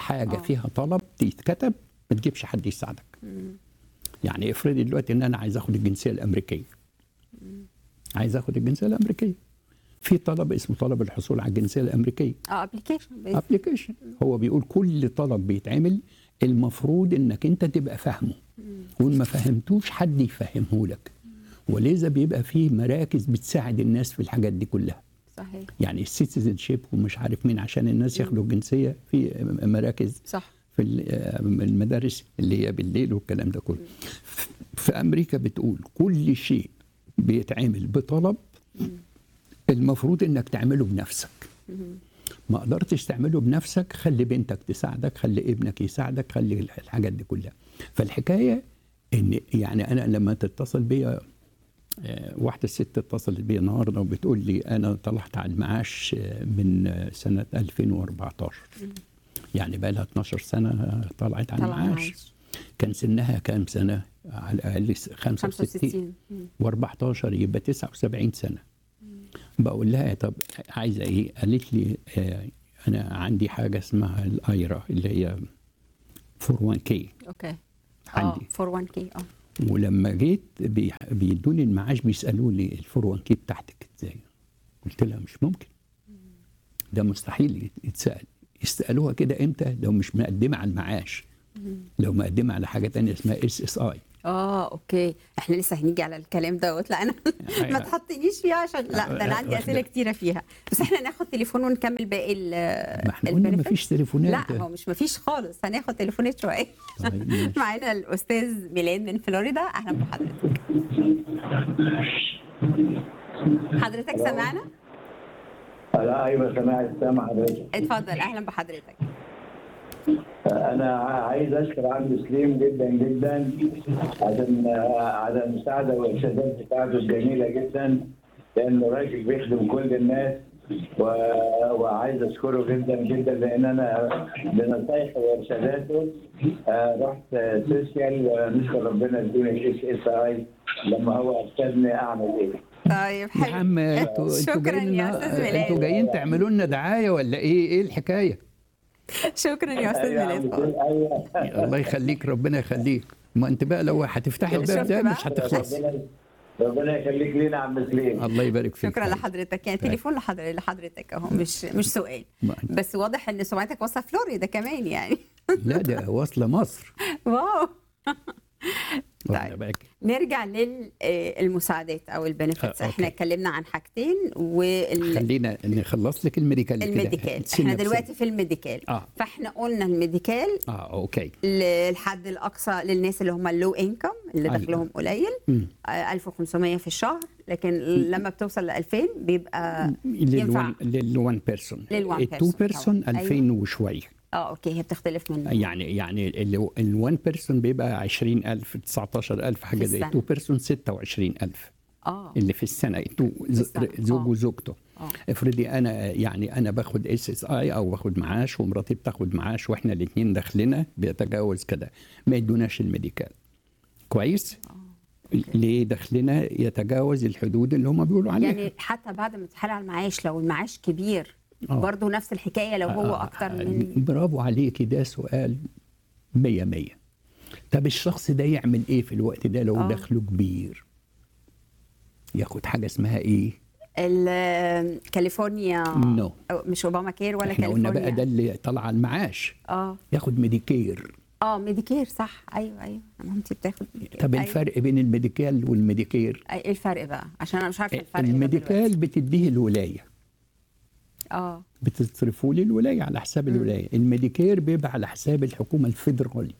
حاجه آه. فيها طلب تتكتب ما تجيبش حد يساعدك يعني افرضي دلوقتي ان انا عايز اخد الجنسيه الامريكيه عايز اخد الجنسيه الامريكيه في طلب اسمه طلب الحصول على الجنسيه الامريكيه اه ابلكيشن ابلكيشن هو بيقول كل طلب بيتعمل المفروض انك انت تبقى فاهمه وان ما فهمتوش حد يفهمه لك ولذا بيبقى فيه مراكز بتساعد الناس في الحاجات دي كلها صحيح يعني السيتيزن شيب ومش عارف مين عشان الناس ياخدوا الجنسيه في مراكز صح في ال- المدارس اللي هي بالليل والكلام ده كله في امريكا بتقول كل شيء بيتعمل بطلب المفروض انك تعمله بنفسك ما قدرتش تعمله بنفسك خلي بنتك تساعدك خلي ابنك يساعدك خلي الحاجات دي كلها فالحكايه ان يعني انا لما تتصل بيا آه، واحدة ست اتصلت بيا النهارده وبتقول لي انا طلعت على المعاش آه، من آه، سنة 2014 يعني بقى لها 12 سنة طلعت على طلع المعاش معاش. كان سنها كام سنة؟ على الأقل 65 65 مم. و14 يبقى 79 سنة بقول لها طب عايزة إيه؟ قالت لي آه أنا عندي حاجة اسمها الأيرا اللي هي 41 كي اوكي اه عندي 41 كي اه ولما جيت بي- بيدوني المعاش بيسالوني الفور 1 كي بتاعتك ازاي؟ قلت لها مش ممكن ده مستحيل يت- يتسال يسالوها كده امتى لو مش مقدمه على المعاش لو مقدمه على حاجه تانية اسمها اس اس اي اه اوكي احنا لسه هنيجي على الكلام دوت لا انا ما أيوة. تحطنيش فيها عشان لا ده انا عندي واخدة. اسئله كتيره فيها بس احنا ناخد تليفون ونكمل باقي ال ما احنا قلنا الbenefits. مفيش تليفونات لا هو مش مفيش خالص هناخد تليفونات شويه طيب ماشي. معانا الاستاذ ميلاد من فلوريدا اهلا بحضرتك حضرتك سمعنا لا ايوه سمعت سامع حضرتك اتفضل اهلا بحضرتك انا عايز اشكر عم سليم جدا جدا عشان على المساعده والارشادات بتاعته الجميله جدا لانه راجل بيخدم كل الناس و... وعايز اشكره جدا جدا لان انا بنصايحه وارشاداته آه، رحت سوشيال ونشكر ربنا ادوني الاس اس اي لما هو ارشدني اعمل ايه طيب يا حلو عم انتوا انتوا شكرا جايين يا استاذ انتوا ميلاد جايين تعملوا لنا دعايه ولا ايه ايه الحكايه؟ شكرا يا استاذ أيوة يا عم ميلاد سليم، ايوه الله يخليك ربنا يخليك ما انت بقى لو هتفتحي الباب شفت ده بقى؟ مش هتخلص ربنا ربنا يخليك لينا يا عم سليم الله يبارك فيك شكرا لحضرتك يعني تليفون لحضرتك لحضرتك اهو مش مش سؤال ما- بس واضح ان سمعتك واصله فلوريدا كمان يعني لا ده واصله مصر واو واخدة طيب. بالك؟ نرجع للمساعدات او البنفيتس آه، احنا أوكي. اتكلمنا عن حاجتين والميديكال خلينا نخلص لك الميديكال كده. سنة احنا بسنة. دلوقتي في الميديكال آه. فاحنا قلنا الميديكال اه اوكي للحد الاقصى للناس اللي هم اللو انكم اللي أيوة. دخلهم قليل مم. آه، 1500 في الشهر لكن لما بتوصل ل 2000 بيبقى ينفع للوان للوان بيرسون للوان التو person بيرسون طبعاً. 2000 وشويه اه اوكي هي بتختلف من يعني يعني الوان بيرسون بيبقى 20000 19000 حاجه زي السنة. التو بيرسون 26000 اه اللي في السنه التو السنة. زوج آه. وزوجته آه. افرضي انا يعني انا باخد اس اس اي او باخد معاش ومراتي بتاخد معاش واحنا الاثنين داخلنا بيتجاوز كده ما يدوناش الميديكال كويس ليه دخلنا يتجاوز الحدود اللي هم بيقولوا عليها يعني حتى بعد ما تتحال على المعاش لو المعاش كبير آه. برضه نفس الحكايه لو هو آه، اكتر آه، من برافو عليكي ده سؤال مية مية طب الشخص ده يعمل ايه في الوقت ده لو آه. دخله كبير ياخد حاجه اسمها ايه ال- كاليفورنيا نو أو مش اوباما كير ولا احنا قلنا كاليفورنيا بقى ده اللي طلع على المعاش اه ياخد ميديكير اه ميديكير صح ايوه ايوه مامتي بتاخد ميديكير طب أيوة. الفرق بين الميديكال والميديكير أي- ايه الفرق بقى عشان انا مش عارفه الفرق لغاية الميديكال دلوقتي. بتديه الولايه اه بتصرفوا لي الولايه على حساب الولايه الميديكير بيبقى على حساب الحكومه الفيدرالي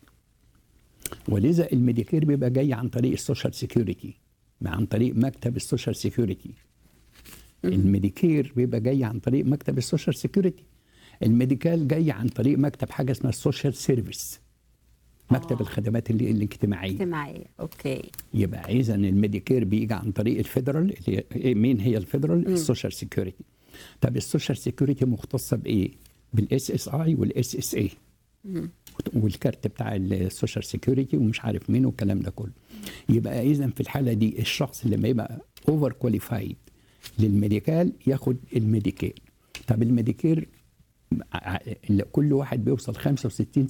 ولذا الميديكير بيبقى جاي عن طريق السوشيال سيكيورتي عن طريق مكتب السوشيال سيكيورتي الميديكير بيبقى جاي عن طريق مكتب السوشيال سيكيورتي الميديكال جاي عن طريق مكتب حاجه اسمها السوشيال سيرفيس مكتب آه. الخدمات ال- الاجتماعيه اجتماعيه اوكي يبقى اذا الميديكير بيجي عن طريق الفيدرال اللي هي- مين هي الفيدرال السوشيال سيكيورتي طب السوشيال سيكيورتي مختصه بايه بالاس اس اي والاس اس اي والكارت بتاع السوشيال سيكيورتي ومش عارف مين والكلام ده كله يبقى اذا في الحاله دي الشخص لما يبقى اوفر كواليفايد للميديكال ياخد الميديكير طب الميديكير ع- ع- كل واحد بيوصل 65